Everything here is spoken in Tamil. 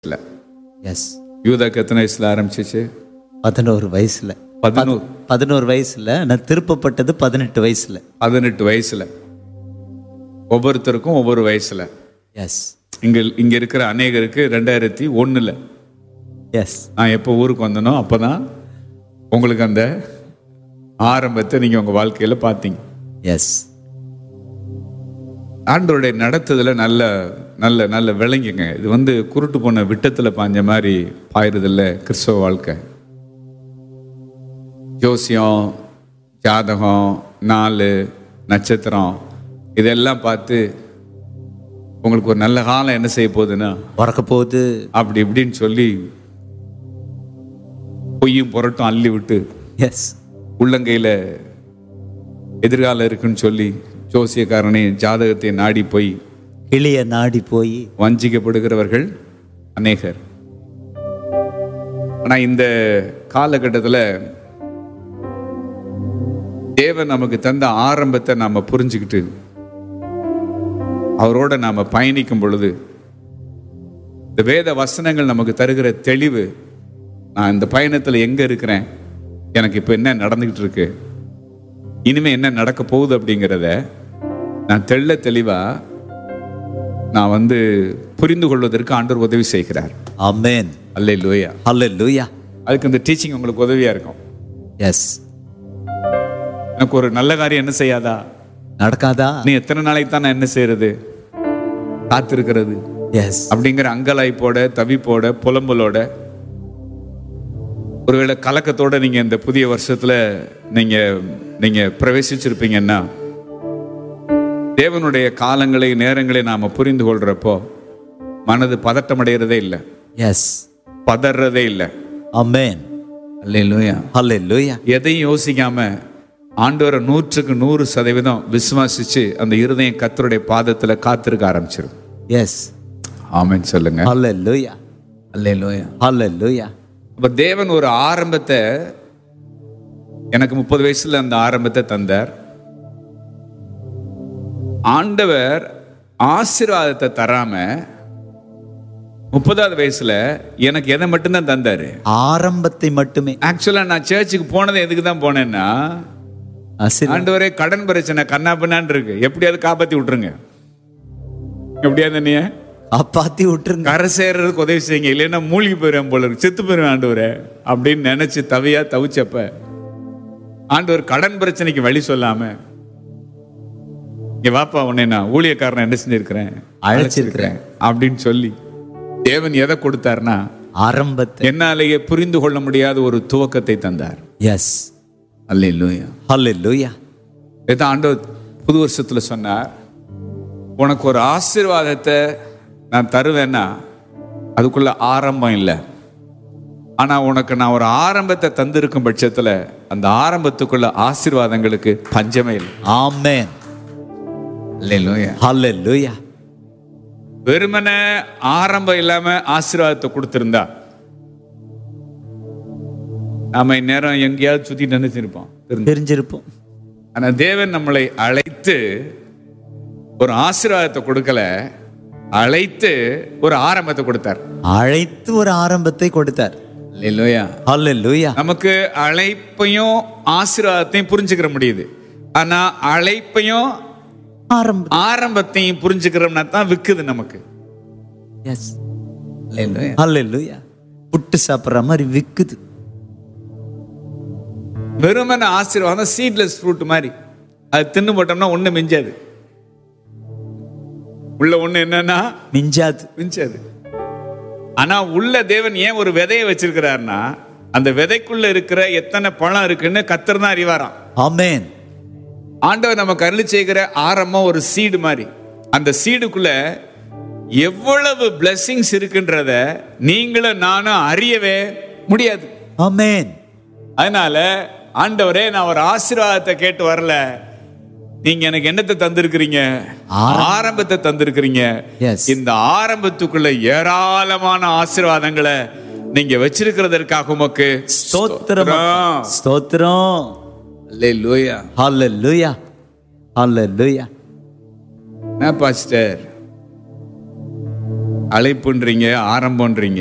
இல்ல எஸ் யூதாக்கு எத்தனை வயசுல ஆரம்பிச்சிச்சு பதினோரு வயசுல பதினோரு பதினோரு வயசுல நான் திருப்பப்பட்டது பதினெட்டு வயசுல பதினெட்டு வயசுல ஒவ்வொருத்தருக்கும் ஒவ்வொரு வயசுல எஸ் இங்க இங்க இருக்கிற அநேகருக்கு ரெண்டாயிரத்தி ஒண்ணுல எஸ் நான் எப்போ ஊருக்கு வந்தனோ அப்பதான் உங்களுக்கு அந்த ஆரம்பத்தை நீங்க உங்க வாழ்க்கையில பார்த்தீங்க எஸ் ஆண்டவருடைய நடத்துதல நல்ல நல்ல நல்ல விளங்குங்க இது வந்து குருட்டு போன விட்டத்துல பாஞ்ச மாதிரி பாயுறதில்ல கிறிஸ்தவ வாழ்க்கை ஜோசியம் ஜாதகம் நாள் நட்சத்திரம் இதெல்லாம் பார்த்து உங்களுக்கு ஒரு நல்ல காலம் என்ன செய்ய போகுதுன்னா பிறக்க போகுது அப்படி இப்படின்னு சொல்லி பொய்யும் புரட்டும் அள்ளி விட்டு எஸ் உள்ளங்கையில எதிர்காலம் இருக்குன்னு சொல்லி ஜோசியக்காரனை ஜாதகத்தை நாடி போய் கிளிய நாடி போய் வஞ்சிக்கப்படுகிறவர்கள் அநேகர் ஆனா இந்த காலகட்டத்தில் தேவன் நமக்கு தந்த ஆரம்பத்தை நாம புரிஞ்சுக்கிட்டு அவரோட நாம பயணிக்கும் பொழுது இந்த வேத வசனங்கள் நமக்கு தருகிற தெளிவு நான் இந்த பயணத்தில் எங்க இருக்கிறேன் எனக்கு இப்போ என்ன நடந்துகிட்டு இருக்கு இனிமே என்ன நடக்க போகுது அப்படிங்கிறத நான் தெள்ள தெளிவா நான் வந்து புரிந்து கொள்வதற்கு ஆண்டவர் உதவி செய்கிறார் அமேன் அல்லே லோயா ஹalleluya அதுக்கு இந்த டீச்சிங் உங்களுக்கு உதவியா இருக்கும் எஸ் எனக்கு ஒரு நல்ல காரியம் என்ன செய்யாதா நடக்காதா நீ எத்தனை நாளைக்கு தான் நான் என்ன செய்யறது காத்திருக்கிறது எஸ் அப்படிங்கிற அங்கலாய்ப்போட தவிப்போட புலம்பலோட ஒருவேளை கலக்கத்தோட நீங்க இந்த புதிய வருஷத்துல நீங்க நீங்க பிரவேசிச்சிருப்பீங்கன்னா தேவனுடைய காலங்களை நேரங்களை நாம புரிந்து கொள்றப்போ மனது பதட்டமடைகிறதே இல்லை எஸ் பதறதே இல்லை அமேன் அல்லேலூயா ஹalleluya எதையும் யோசிக்காம ஆண்டவரை நூற்றுக்கு நூறு சதவீதம் விசுவாசிச்சு அந்த இருதயம் கத்தருடைய பாதத்துல காத்திருக்க ஆரம்பிச்சிடும் எஸ் ஆமென் சொல்லுங்க ஹalleluya அல்லேலூயா ஹalleluya அப்ப தேவன் ஒரு ஆரம்பத்தை எனக்கு முப்பது வயசுல அந்த ஆரம்பத்தை தந்தார் ஆண்டவர் ஆசீர்வாதத்தை தராம முப்பதாவது வயசுல எனக்கு எதை மட்டும்தான் தந்தாரு ஆரம்பத்தை மட்டுமே ஆக்சுவலா நான் சர்ச்சுக்கு போனது எதுக்கு தான் போனேன்னா ஆசீர்வாதம் ஆண்டவரே கடன் பிரச்சனை கண்ணா பின்னான்னு இருக்கு எப்படியாவது காப்பாத்தி விட்டுருங்க எப்படியாவது நீ காப்பாத்தி விட்டுருங்க கரை சேர்றதுக்கு உதவி செய்யுங்க இல்லைன்னா மூழ்கி போயிடுவேன் போல இருக்கு செத்து போயிடுவேன் ஆண்டவரே அப்படின்னு நினைச்சு தவியா தவிச்சப்ப ஆண்டவர் கடன் பிரச்சனைக்கு வழி சொல்லாம இங்க வாப்பா உன்னை நான் ஊழியக்காரனை என்ன செஞ்சிருக்கிறேன் அழைச்சிருக்கிறேன். அப்படின்னு சொல்லி தேவன் எதை கொடுத்தாருன்னா ஆரம்பத்தை என்னாலேயே புரிந்து கொள்ள முடியாத ஒரு துவக்கத்தை தந்தார் எஸ் அல்லேலூயா ஹalleluya இதான் ஆண்டவர் புது வருஷத்துல சொன்னார் உனக்கு ஒரு ஆசீர்வாதத்தை நான் தருவேன்னா அதுக்குள்ள ஆரம்பம் இல்லை ஆனா உனக்கு நான் ஒரு ஆரம்பத்தை தந்திருக்கும் பட்சத்துல அந்த ஆரம்பத்துக்குள்ள ஆசீர்வாதங்களுக்கு பஞ்சமே இல்லை ஆமென் இல்லையா ஹalleluya வெறுமனே ஆரம்பம் இல்லாம ஆசீர்வாதத்தை கொடுத்திருந்தா நாம இந்நேரம் எங்கேயாவது சுத்திட்டு நினைச்சிருப்போம் தெரிஞ்சிருப்போம் ஆனா தேவன் நம்மளை அழைத்து ஒரு ஆசீர்வாதத்தை கொடுக்கல அழைத்து ஒரு ஆரம்பத்தை கொடுத்தார் அழைத்து ஒரு ஆரம்பத்தை கொடுத்தார் இல்லையா ஹalleluya நமக்கு அழைப்பையும் ஆசீர்வாதத்தையும் புரிஞ்சுக்கிற முடியுது ஆனா அழைப்பையும் ஆரம்பம் ஆரம்பத்தையும் புரிஞ்சுக்கிறோம்னா தான் விக்குது நமக்கு எஸ் ஹalleluya புட்டு சாப்பிடுற மாதிரி விக்குது வெறுமன ஆசீர்வாதம் சீட்லெஸ் ஃப்ரூட் மாதிரி அது தின்னு போட்டோம்னா ஒண்ணு மிஞ்சாது உள்ள ஒண்ணு என்னன்னா மிஞ்சாது மிஞ்சாது ஆனா உள்ள தேவன் ஏன் ஒரு விதையை வச்சிருக்கிறாருன்னா அந்த விதைக்குள்ள இருக்கிற எத்தனை பழம் இருக்குன்னு கத்தர் தான் அறிவாராம் ஆமென் ஆண்டவர் நமக்கு அருளி செய்கிற ஆரம்பம் ஒரு சீடு மாதிரி அந்த சீடுக்குள்ள எவ்வளவு பிளெஸிங்ஸ் இருக்குன்றத நீங்களும் நானும் அறியவே முடியாது ஆமென் அதனால ஆண்டவரே நான் ஒரு ஆசீர்வாதத்தை கேட்டு வரல நீங்க எனக்கு என்னத்தை தந்திருக்கிறீங்க ஆரம்பத்தை தந்திருக்கிறீங்க Yes. இந்த ஆரம்பத்துக்குள்ள ஏராளமான ஆசீர்வாதங்களை நீங்க வச்சிருக்கிறதற்காக உமக்கு ஸ்தோத்திரம் ஸ்தோத்திரம் அல்லேலூயா ஹalleluya ஹalleluya என்ன பாஸ்டர் அழைப்புன்றீங்க ஆரம்பம்ன்றீங்க